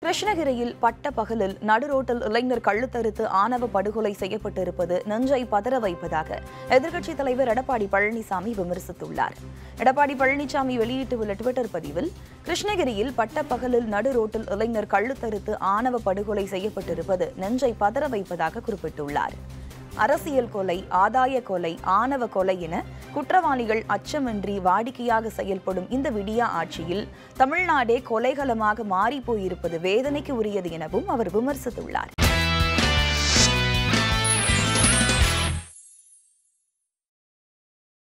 கிருஷ்ணகிரியில் பட்ட பகலில் நடுரோட்டில் இளைஞர் கழுத்தறுத்து ஆணவ படுகொலை செய்யப்பட்டிருப்பது நெஞ்சை பதற வைப்பதாக எதிர்க்கட்சித் தலைவர் எடப்பாடி பழனிசாமி விமர்சித்துள்ளார் எடப்பாடி பழனிசாமி வெளியிட்டுள்ள டுவிட்டர் பதிவில் கிருஷ்ணகிரியில் பட்ட பகலில் நடுரோட்டில் இளைஞர் கழுத்தறுத்து ஆணவ படுகொலை செய்யப்பட்டிருப்பது நெஞ்சை பதற வைப்பதாக குறிப்பிட்டுள்ளார் அரசியல் கொலை ஆதாய கொலை ஆணவ கொலை என குற்றவாளிகள் அச்சமின்றி வாடிக்கையாக செயல்படும் இந்த விடியா ஆட்சியில் தமிழ்நாடே கொலைகளமாக மாறிப் போயிருப்பது வேதனைக்கு உரியது எனவும் அவர் விமர்சித்துள்ளார்